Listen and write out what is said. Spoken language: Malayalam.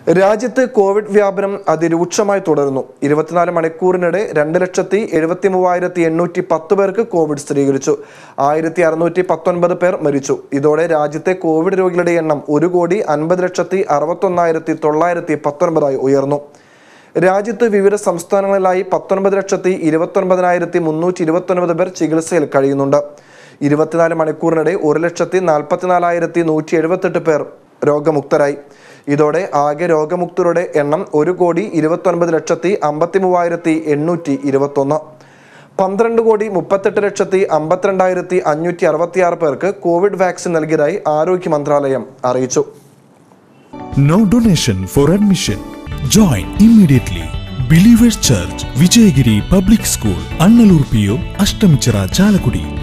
രാജ്യത്ത് കോവിഡ് വ്യാപനം അതിരൂക്ഷമായി തുടരുന്നു ഇരുപത്തിനാല് മണിക്കൂറിനിടെ രണ്ട് ലക്ഷത്തി എഴുപത്തി മൂവായിരത്തി എണ്ണൂറ്റി പത്ത് പേർക്ക് കോവിഡ് സ്ഥിരീകരിച്ചു ആയിരത്തി അറുന്നൂറ്റി പത്തൊൻപത് പേർ മരിച്ചു ഇതോടെ രാജ്യത്തെ കോവിഡ് രോഗികളുടെ എണ്ണം ഒരു കോടി അൻപത് ലക്ഷത്തി അറുപത്തൊന്നായിരത്തി തൊള്ളായിരത്തി പത്തൊൻപതായി ഉയർന്നു രാജ്യത്ത് വിവിധ സംസ്ഥാനങ്ങളിലായി പത്തൊൻപത് ലക്ഷത്തി ഇരുപത്തൊൻപതിനായിരത്തി മുന്നൂറ്റി ഇരുപത്തൊൻപത് പേർ ചികിത്സയിൽ കഴിയുന്നുണ്ട് ഇരുപത്തിനാല് മണിക്കൂറിനിടെ ഒരു ലക്ഷത്തി നാൽപ്പത്തിനാലായിരത്തി നൂറ്റി എഴുപത്തെട്ട് പേർ രോഗമുക്തരായി ഇതോടെ ആകെ രോഗമുക്തരുടെ എണ്ണം ഒരു കോടി ഇരുപത്തൊൻപത് ലക്ഷത്തി അമ്പത്തി മൂവായിരത്തി എണ്ണൂറ്റി ഇരുപത്തൊന്ന് പന്ത്രണ്ട് കോടി മുപ്പത്തെട്ട് ലക്ഷത്തി അമ്പത്തിരണ്ടായിരത്തി അഞ്ഞൂറ്റി അറുപത്തിയാറ് പേർക്ക് കോവിഡ് വാക്സിൻ നൽകിയതായി ആരോഗ്യ മന്ത്രാലയം അറിയിച്ചു No donation for admission. Join immediately. Believers Church, Vijayagiri Public School, Annalur PO, Ashtamichara, Chalakudi.